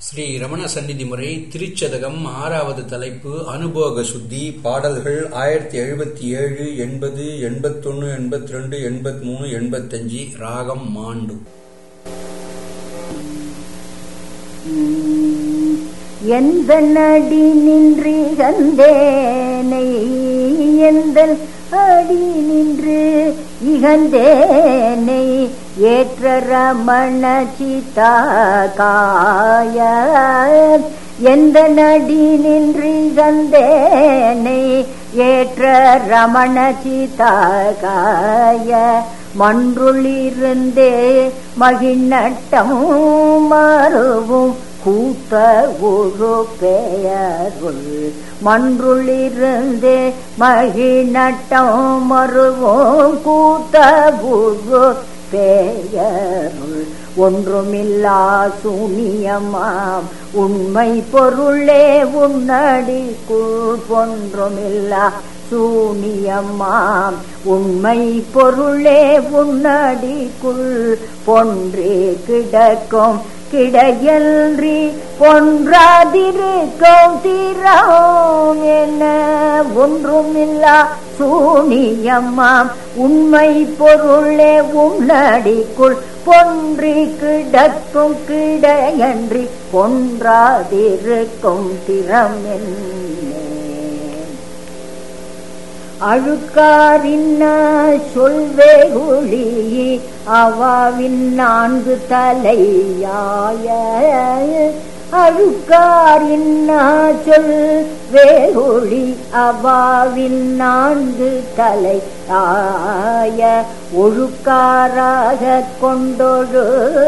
ஸ்ரீ ரமண சந்நிதி முறை திருச்சதகம் ஆறாவது தலைப்பு அனுபோக சுத்தி பாடல்கள் ஆயிரத்தி எழுபத்தி ஏழு எண்பது எண்பத்தொன்னு எண்பத்தி ரெண்டு எண்பத்தி மூணு எண்பத்தஞ்சு ராகம் மாண்டு எந்த நடி நின்றிகந்தேனை எந்த அடி நின்று இகந்தேனை ஏற்ற ரமண சித்தாகாய எந்த நடி நின்றிகந்தேனை ஏற்ற ரமண சித்தாகாய மன்றுளிருந்தே மகிழ்நட்டம் மறுவும் கூத்த ஒரு பெயருள் மன்றுளிருந்தே மகிழ்நட்டம் மறுவும் கூத்த ஒரு பெயருள் ஒன்றுமில்லா சூனியமாம் உண்மை பொருளே உன்னடிக்குள் ஒன்றுமில்லா சூனியம்மாம் உண்மை பொருளே உன்னடிக்குள் பொன்றே கிடக்கும் கிடையன்றி ஒன்றாதிருக்கும் தீரம் என்ன ஒன்றுமில்லா சூனியம்மாம் உண்மை பொருளே உன்னடிக்குள் பொன்றி கிடக்கும் கிடையன்றி பொன்றாதிருக்கும் திறம் என்ன அழுக்காரின்ன சொல்வே ஒளி அவாவின் நான்கு தலையாய அழுக்காரின்ன சொல் வேொளி அவாவின் நான்கு தலையாய ஒழுக்காராக கொண்டொழு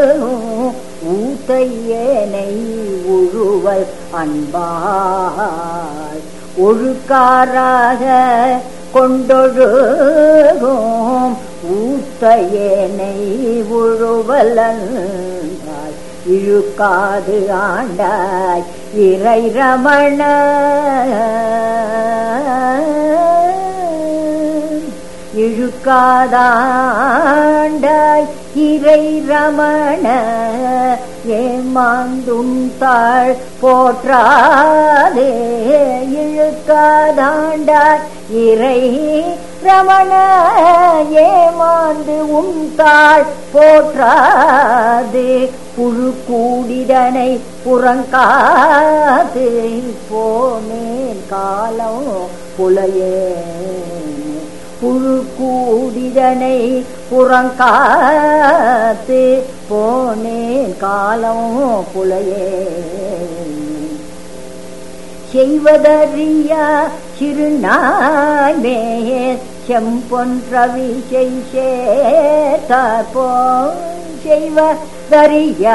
ஊத்தையேனை உழுவல் அன்பாய் ஒழுக்காராக கொண்டொழுகும் ஊத்தையனை உழுவலன்றாய் இழுக்காது ஆண்டாய் இறை ரமண இழுக்காதாண்டாய் இறை ரமண ஏமாந்துண்டாள் போற்றாதே இழுக்காதாண்டாய் இறை ரமண ஏமாந்து உண்டாள் போற்றாது புழு கூடிதனை புறங்காது போனேன் காலம் புலையே புழு கூடிதனை புறங்காத்து போனேன் காலம் புலையே செய்வதறியா சிறுநாய்மே செம்பொன்ற விசை சேர்த்தாற்போ செய்வதறியா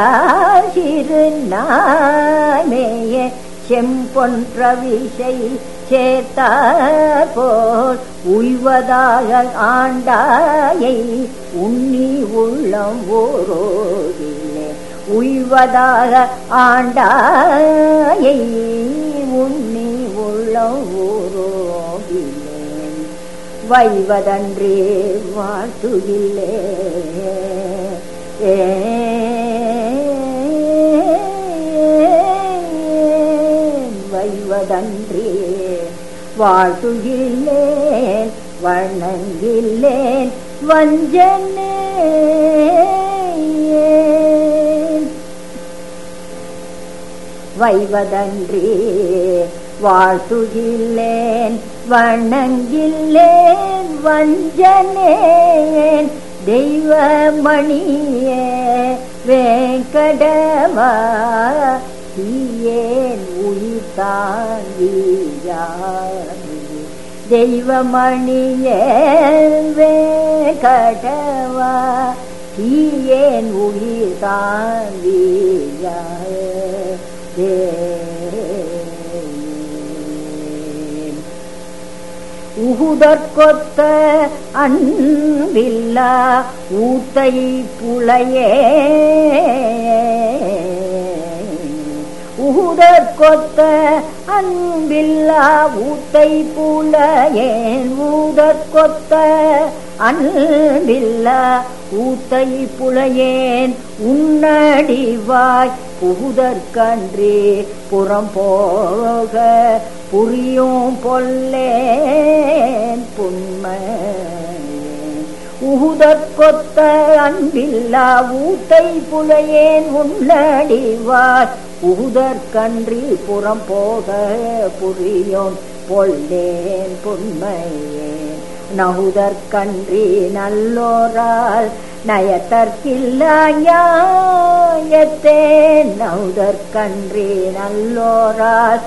சிறுநாய்மே செம்பொன்ற விசை சேர்த்தாற்போல் உய்வதாக ஆண்டாயை உண்ணி உள்ளம் ஓரோதில்லை உய்வதாக ஆண்டாயை உண்ணி உள்ளம் ஓரோதில்லை வைவதன்றே வாழ்த்துகில்லே ஏ வைவதன்றே வாழ்த்துகில்லேன் வணங்கில்லேன் வஞ்சனே வைவதன்றே வாழ்த்துகில்லேன் வணங்கில்லேன் வஞ்சனேன் தெய்வமணியே வேங்கடவா தீயேன் உயிர் தாங்கியாரி தெய்வமணியே வேங்கடவா தீயேன் உயிர் உகுதற்கொத்த அன்பில்லா ஊத்தை புலையே ஊதற்கொத்த அன்பில்லா ஊத்தை புலையேன் ஊதற்கொத்த அன்பில்ல ஊத்தை புலையேன் உன்னடிவாய் புகுதற்கன்றி புறம் போக புரியும் பொல்லேன் புண்மை உகுதற்கொத்த அன்பில்லா ஊத்தை புலையேன் உன்னடிவாய் உகுதற்கன்றி புறம் போக புரியும் பொல்லேன் புண்மையேன் நகுதற்கன்றி நல்லோரால் நயத்தற்கில்லாயத்தேன் நகுதற்கன்றி நல்லோரால்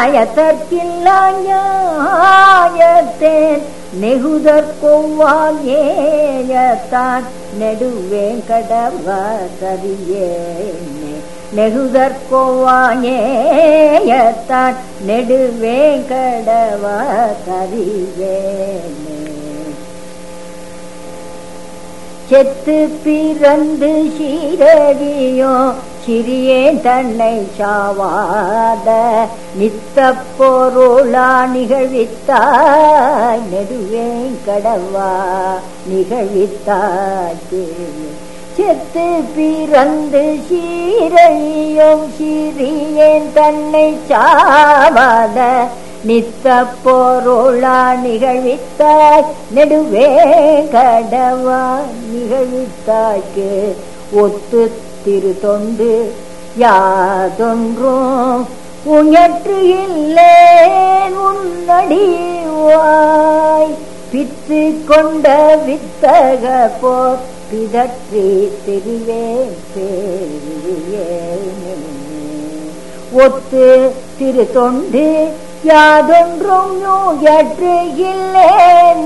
நயத்தற்கில்லாயத்தேன் நெகுதற்கொவ்வால் ஏயத்தான் நெடுவேங்கடவ சரியேனே நெகுதற்கொவாயேயத்தான் நெடுவேங்கடவ சரியேனே செத்து பிறந்து சீரடியோ சிறியேன் தன்னை சாவாத நித்த பொருளா நிகழ்வித்தாய் நெடுவேன் கடவா நிகழ்வித்தாய் செத்து பிறந்து சீரழியும் சிறியேன் தன்னை சாவாத நித்த பொருளா நிகழ்வித்தாய் நெடுவே கடவா நிகழ்வித்தாய்க்கு ஒத்து திரு தொண்டு யாதொன்றும் உயற்று இல்லேன் உன்னடிவாய் பித்து கொண்ட வித்தக போர் பிதற்றி திரிவேன் பேரியே ஒத்து திரு தொண்டு யாதொன்றும் நோயற்று இல்லேன்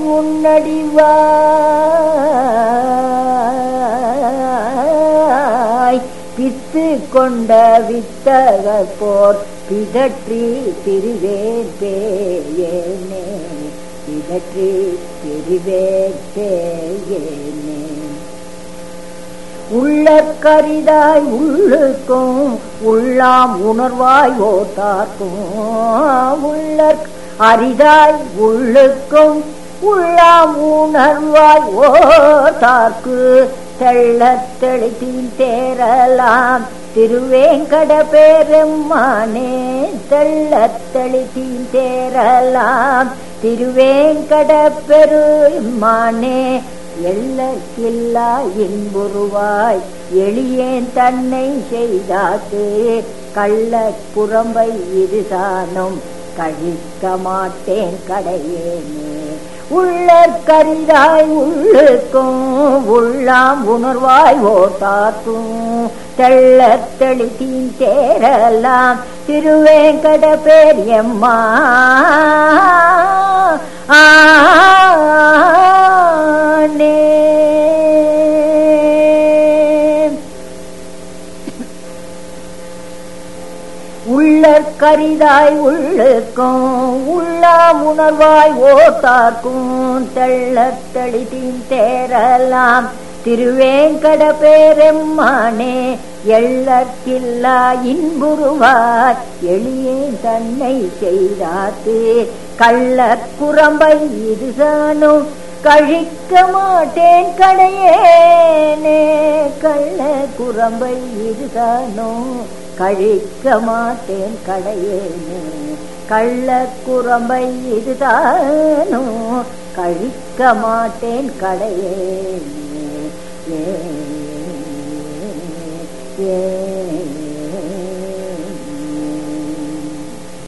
உன்னடிவாய் பித்து கொண்ட வித்தக போர் பிதற்றி திரிவேன் பேயேனே பிதற்றி திரிவேன் பேயேனே உள்ள கரிதாய் உள்ளுக்கும் உள்ளாம் உணர்வாய் ஓட்டாக்கும் உள்ள அரிதாய் உள்ளுக்கும் உள்ளாம் உணர்வாய் ஓட்டார்க்கு தெள்ள தெளித்தின் தேரலாம் திருவேங்கட பெருமானே தெள்ள தெளித்தின் தேரலாம் திருவேங்கட பெருமானே எல்லக்கில்லா இன்புருவாய் எளியேன் தன்னை செய்தாத்து கள்ள புறம்பை இதுதானும் கழிக்க மாட்டேன் கடையேனே உள்ளற்கரிதாய் உள்ளுக்கும் உள்ளாம் உணர்வாய் ஓட்டாக்கும் தெள்ள தெளித்தீன் தேரலாம் திருவேங்கட பேரியம்மா ஆனே உள்ளற்கரிதாய் உள்ளுக்கும் உள்ளாம் உணர்வாய் ஓட்டார்க்கும் தெள்ள தெளித்தீன் தேரலாம் திருவேங்கட பேரெம்மானே எள்ளற்கில்லா இன்புருவாய் எளியே தன்னை செய்தாத்து கள்ள குரம்பை இதுதானும் கழிக்க மாட்டேன் கடையேனே கள்ள குரம்பை இதுதானோ கழிக்க மாட்டேன் கடையேனே கள்ள குரம்பை இதுதானோ கழிக்க மாட்டேன் கடையேனே ஏ ஏ